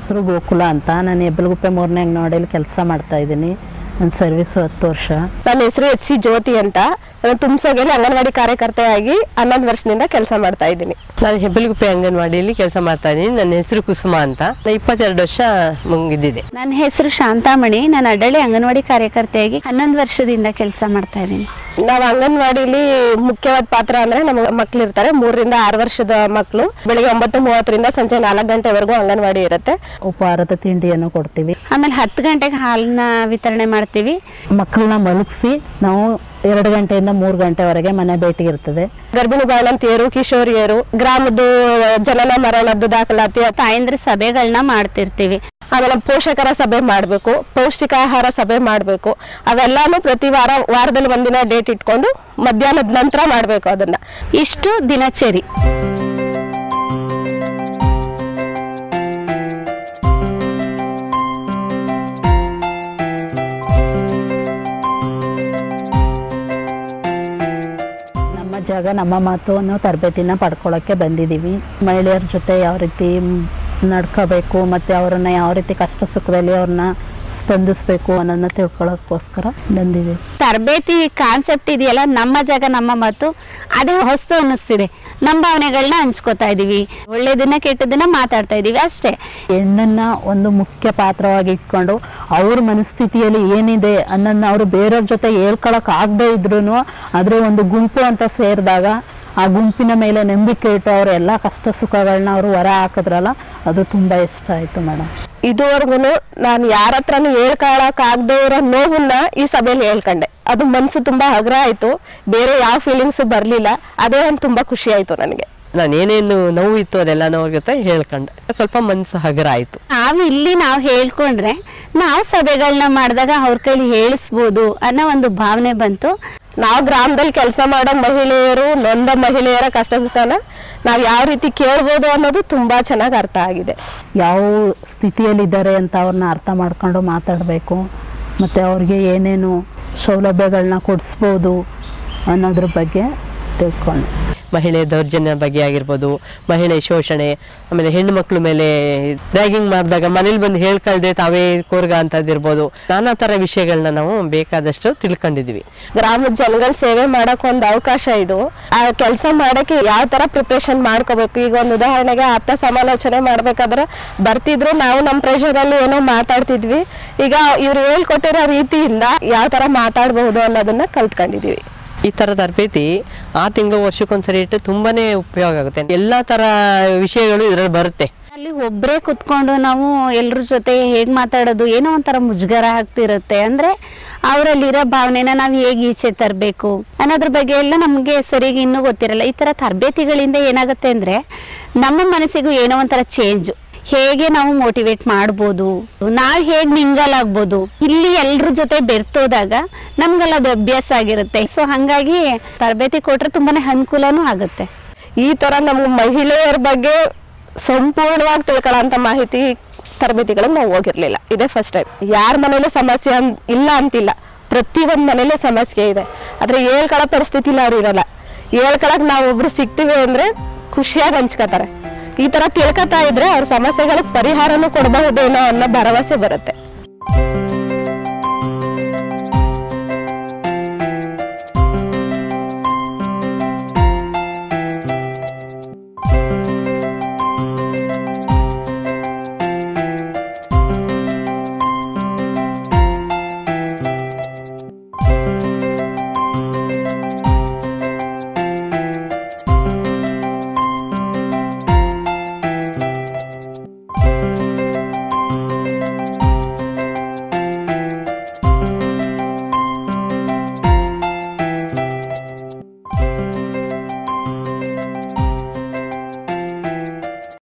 ಹೆಸರು ಗೋಕುಲ ಅಂತ ನಾನು ಹೆಬ್ಬಲಗುಪ್ಪೆ ಮೂರನೇ ಅಂಗನವಾಡಿಯಲ್ಲಿ ಕೆಲಸ ಮಾಡ್ತಾ ಇದ್ದೀನಿ ನನ್ನ ಸರ್ವಿಸು ಹತ್ತು ವರ್ಷ ನನ್ನ ಹೆಸರು ಎಚ್ ಸಿ ಜ್ಯೋತಿ ಅಂತ ನಾನು ತುಮ್ಸೋಗೆಯಲ್ಲಿ ಅಂಗನವಾಡಿ ಕಾರ್ಯಕರ್ತೆಯಾಗಿ ಹನ್ನೊಂದು ವರ್ಷದಿಂದ ಕೆಲಸ ಮಾಡ್ತಾ ಇದ್ದೀನಿ ನಾನು ಹೆಬ್ಬಲಗುಪ್ಪೆ ಅಂಗನವಾಡಿಯಲ್ಲಿ ಕೆಲಸ ಮಾಡ್ತಾ ಇದ್ದೀನಿ ನನ್ನ ಹೆಸರು ಕುಸುಮ ಅಂತ ನಾನು ಇಪ್ಪತ್ತೆರಡು ವರ್ಷ ಮುಗಿದಿದೆ ನನ್ನ ಹೆಸರು ಶಾಂತಾಮಣಿ ನಾನು ಅಡ್ಡಳ್ಳಿ ಅಂಗನವಾಡಿ ಕಾರ್ಯಕರ್ತೆಯಾಗಿ ಹನ್ನೊಂದು ವರ್ಷದಿಂದ ಕೆಲಸ ಮಾಡ್ತಾ ಇದ್ದೀನಿ ನಾವು ಅಂಗನವಾಡಿಲಿ ಮುಖ್ಯವಾದ ಪಾತ್ರ ಅಂದ್ರೆ ನಮ್ಮ ಮಕ್ಳು ಇರ್ತಾರೆ ಮೂರರಿಂದ ಆರು ವರ್ಷದ ಮಕ್ಕಳು ಬೆಳಿಗ್ಗೆ ಒಂಬತ್ತು ಮೂವತ್ತರಿಂದ ಸಂಜೆ ನಾಲ್ಕು ಗಂಟೆವರೆಗೂ ಅಂಗನವಾಡಿ ಇರುತ್ತೆ ಉಪಹಾರದ ತಿಂಡಿಯನ್ನು ಕೊಡ್ತೀವಿ ಆಮೇಲೆ ಹತ್ತು ಗಂಟೆಗೆ ಹಾಲನ್ನ ವಿತರಣೆ ಮಾಡ್ತೀವಿ ಮಕ್ಕಳನ್ನ ಮಲಗಿಸಿ ನಾವು ಎರಡು ಗಂಟೆಯಿಂದ ಮೂರು ಗಂಟೆವರೆಗೆ ಮನೆ ಭೇಟಿ ಇರ್ತದೆ ಗರ್ಭಿಣಿ ಬಾಣಂತಿಯರು ಕಿಶೋರಿಯರು ಗ್ರಾಮದ್ದು ಜನನ ಮರಣದ್ದು ದಾಖಲಾತಿ ತಾಯಂದ್ರ ಸಭೆಗಳನ್ನ ಮಾಡ್ತಿರ್ತೀವಿ ಆಮೇಲೆ ಪೋಷಕರ ಸಭೆ ಮಾಡಬೇಕು ಪೌಷ್ಟಿಕಾಹಾರ ಸಭೆ ಮಾಡಬೇಕು ಅವೆಲ್ಲಾನು ಪ್ರತಿ ವಾರ ವಾರದಲ್ಲಿ ಒಂದಿನ ಡೇಟ್ ಇಟ್ಕೊಂಡು ಮಧ್ಯಾಹ್ನದ ನಂತರ ಮಾಡಬೇಕು ಅದನ್ನ ಇಷ್ಟು ದಿನಚರಿ ನಮ್ಮ ಜಾಗ ನಮ್ಮ ಮಾತು ಅನ್ನೋ ತರಬೇತಿನ ಪಡ್ಕೊಳ್ಳೋಕ್ಕೆ ಬಂದಿದ್ದೀವಿ ಮಹಿಳೆಯರ ಜೊತೆ ಯಾವ ರೀತಿ ನಡ್ಕೋಬೇಕು ಮತ್ತು ಅವರನ್ನು ಯಾವ ರೀತಿ ಕಷ್ಟ ಸುಖದಲ್ಲಿ ಅವ್ರನ್ನ ಸ್ಪಂದಿಸಬೇಕು ಅನ್ನೋದನ್ನ ತಿಳ್ಕೊಳ್ಳೋದಕ್ಕೋಸ್ಕರ ಬಂದಿದ್ದೀವಿ ತರಬೇತಿ ಕಾನ್ಸೆಪ್ಟ್ ಇದೆಯಲ್ಲ ನಮ್ಮ ಜಾಗ ನಮ್ಮ ಮಾತು ಅದೇ ಹೊಸ್ತು ಅನ್ನಿಸ್ತಿದೆ ನಮ್ಮ ಭಾವನೆಗಳನ್ನ ಹಂಚ್ಕೋತಾ ಇದೀವಿ ಒಳ್ಳೇದನ್ನ ಕೆಟ್ಟದನ್ನ ಮಾತಾಡ್ತಾ ಇದೀವಿ ಅಷ್ಟೇ ಹೆಣ್ಣನ್ನ ಒಂದು ಮುಖ್ಯ ಪಾತ್ರವಾಗಿ ಇಟ್ಕೊಂಡು ಅವ್ರ ಮನಸ್ಥಿತಿಯಲ್ಲಿ ಏನಿದೆ ಅನ್ನೋದನ್ನ ಅವರು ಬೇರೆಯವ್ರ ಜೊತೆ ಹೇಳ್ಕೊಳಕ್ ಆಗದೆ ಇದ್ರು ಅದ್ರ ಒಂದು ಗುಂಪು ಅಂತ ಸೇರಿದಾಗ ಆ ಗುಂಪಿನ ಮೇಲೆ ನಂಬಿಕೆ ಇಟ್ಟು ಅವ್ರ ಎಲ್ಲ ಕಷ್ಟ ಸುಖಗಳನ್ನ ಅವರು ಹೊರ ಹಾಕಿದ್ರಲ್ಲ ಅದು ತುಂಬ ಇಷ್ಟ ಆಯಿತು ಮೇಡಮ್ ಇದುವರೆಗೂ ನಾನು ಯಾರ ಹತ್ರನೂ ಹೇಳ್ಕೊಳಕ್ ಆಗದೆ ಇರೋ ನೋವನ್ನ ಈ ಸಭೆಯಲ್ಲಿ ಹೇಳ್ಕೊಂಡೆ ಅದು ಮನ್ಸು ತುಂಬಾ ಹಗುರ ಆಯ್ತು ಬೇರೆ ಯಾವ ಫೀಲಿಂಗ್ಸ್ ಬರ್ಲಿಲ್ಲ ಅದೇ ಒಂದು ತುಂಬಾ ಖುಷಿ ಆಯ್ತು ನನಗೆ ನಾನು ಏನೇನು ನೋವು ಇತ್ತು ಅದೆಲ್ಲ ಅವ್ರ ಜೊತೆ ಹೇಳ್ಕೊಂಡೆ ಸ್ವಲ್ಪ ಮನಸ್ಸು ಹಗರ ಆಯಿತು ನಾವು ಇಲ್ಲಿ ನಾವು ಹೇಳ್ಕೊಂಡ್ರೆ ನಾವು ಸಭೆಗಳನ್ನ ಮಾಡಿದಾಗ ಅವ್ರ ಕೈಲಿ ಹೇಳಿಸ್ಬೋದು ಅನ್ನೋ ಒಂದು ಭಾವನೆ ಬಂತು ನಾವು ಗ್ರಾಮದಲ್ಲಿ ಕೆಲಸ ಮಾಡೋ ಮಹಿಳೆಯರು ನೊಂದ ಮಹಿಳೆಯರ ಕಷ್ಟ ಸುಖನ ನಾವು ಯಾವ ರೀತಿ ಕೇಳ್ಬೋದು ಅನ್ನೋದು ತುಂಬಾ ಚೆನ್ನಾಗಿ ಅರ್ಥ ಆಗಿದೆ ಯಾವ ಸ್ಥಿತಿಯಲ್ಲಿದ್ದಾರೆ ಅಂತ ಅವ್ರನ್ನ ಅರ್ಥ ಮಾಡ್ಕೊಂಡು ಮಾತಾಡಬೇಕು ಮತ್ತು ಅವ್ರಿಗೆ ಏನೇನು ಸೌಲಭ್ಯಗಳನ್ನ ಕೊಡಿಸ್ಬೋದು ಅನ್ನೋದ್ರ ಬಗ್ಗೆ ತಿಳ್ಕೊಂಡು ಮಹಿಳೆ ದೌರ್ಜನ್ಯ ಬಗ್ಗೆ ಆಗಿರ್ಬೋದು ಮಹಿಳೆ ಶೋಷಣೆ ಆಮೇಲೆ ಹೆಣ್ಣು ಮಕ್ಳ ಮೇಲೆ ರ್ಯಾಗಿಂಗ್ ಮಾಡಿದಾಗ ಮನೇಲಿ ಬಂದು ಹೇಳ್ಕೊಳ್ದೆ ತಾವೇ ಕೋರ್ಗ ಅಂತದಿರ್ಬೋದು ನಾನಾ ಥರ ವಿಷಯಗಳನ್ನ ನಾವು ಬೇಕಾದಷ್ಟು ತಿಳ್ಕೊಂಡಿದ್ವಿ ಗ್ರಾಮದ ಜನಗಳ ಸೇವೆ ಮಾಡಕ್ ಒಂದು ಅವಕಾಶ ಇದು ಆ ಕೆಲಸ ಮಾಡಕ್ಕೆ ಯಾವ ತರ ಪ್ರಿಪ್ರೇಷನ್ ಮಾಡ್ಕೋಬೇಕು ಈಗ ಒಂದು ಉದಾಹರಣೆಗೆ ಆಪ್ತ ಸಮಾಲೋಚನೆ ಮಾಡ್ಬೇಕಾದ್ರೆ ಬರ್ತಿದ್ರು ನಾವು ನಮ್ಮ ಪ್ರೆಷರ್ ಅಲ್ಲಿ ಏನೋ ಮಾತಾಡ್ತಿದ್ವಿ ಈಗ ಇವ್ರು ಹೇಳ್ಕೊಟ್ಟಿರೋ ರೀತಿಯಿಂದ ಯಾವ ತರ ಮಾತಾಡಬಹುದು ಅನ್ನೋದನ್ನ ಕಲ್ತ್ಕೊಂಡಿದೀವಿ ಈ ಥರ ತರಬೇತಿ ಆ ತಿಂಗಳು ವರ್ಷಕ್ಕೊಂದ್ಸರಿ ಇಟ್ಟು ತುಂಬಾನೇ ಉಪಯೋಗ ಆಗುತ್ತೆ ಎಲ್ಲ ಥರ ವಿಷಯಗಳು ಇದರಲ್ಲಿ ಬರುತ್ತೆ ಅಲ್ಲಿ ಒಬ್ಬರೇ ಕುತ್ಕೊಂಡು ನಾವು ಎಲ್ರ ಜೊತೆ ಹೇಗೆ ಮಾತಾಡೋದು ಏನೋ ಒಂಥರ ಮುಜುಗರ ಆಗ್ತಿರುತ್ತೆ ಅಂದ್ರೆ ಅವರಲ್ಲಿರೋ ಭಾವನೆನ ನಾವು ಹೇಗೆ ಈಚೆ ತರಬೇಕು ಅನ್ನೋದ್ರ ಬಗ್ಗೆ ಎಲ್ಲ ನಮಗೆ ಸರಿಯಾಗಿ ಇನ್ನೂ ಗೊತ್ತಿರಲ್ಲ ಈ ಥರ ತರಬೇತಿಗಳಿಂದ ಏನಾಗುತ್ತೆ ಅಂದ್ರೆ ನಮ್ಮ ಮನಸ್ಸಿಗೂ ಏನೋ ಒಂಥರ ಚೇಂಜ್ ಹೇಗೆ ನಾವು ಮೋಟಿವೇಟ್ ಮಾಡ್ಬೋದು ನಾವು ಹೇಗೆ ಮಿಂಗಲ್ ಆಗ್ಬೋದು ಇಲ್ಲಿ ಎಲ್ರ ಜೊತೆ ಬೆರ್ತೋದಾಗ ನಮ್ಗೆಲ್ಲ ಅದು ಅಭ್ಯಾಸ ಆಗಿರುತ್ತೆ ಸೊ ಹಂಗಾಗಿ ತರಬೇತಿ ಕೊಟ್ರೆ ತುಂಬಾನೇ ಅನುಕೂಲನೂ ಆಗುತ್ತೆ ಈ ತರ ನಮ್ಗೆ ಮಹಿಳೆಯರ ಬಗ್ಗೆ ಸಂಪೂರ್ಣವಾಗಿ ತಿಳ್ಕೊಳ್ಳೋಂಥ ಮಾಹಿತಿ ತರಬೇತಿಗಳಿಗೆ ನಾವು ಹೋಗಿರ್ಲಿಲ್ಲ ಇದೇ ಫಸ್ಟ್ ಟೈಮ್ ಯಾರ ಮನೇಲೂ ಸಮಸ್ಯೆ ಅನ್- ಇಲ್ಲ ಅಂತಿಲ್ಲ ಪ್ರತಿ ಒಂದ್ ಮನೇಲೂ ಸಮಸ್ಯೆ ಇದೆ ಆದ್ರೆ ಹೇಳ್ಕೊಳ್ಳೋ ಪರಿಸ್ಥಿತಿಲಿ ಅವ್ರು ಇರಲ್ಲ ಹೇಳ್ಕೊಳಕ್ ನಾವು ಒಬ್ರು ಸಿಗ್ತೀವಿ ಅಂದ್ರೆ ಖುಷಿಯಾಗಿ ಹಂಚ್ಕೋತಾರೆ ಈ ತರ ತಿಳ್ಕೊತಾ ಇದ್ರೆ ಅವ್ರ ಸಮಸ್ಯೆಗಳಿಗೆ ಪರಿಹಾರನೂ ಕೊಡಬಹುದೇನೋ ಅನ್ನೋ ಭರವಸೆ ಬರುತ್ತೆ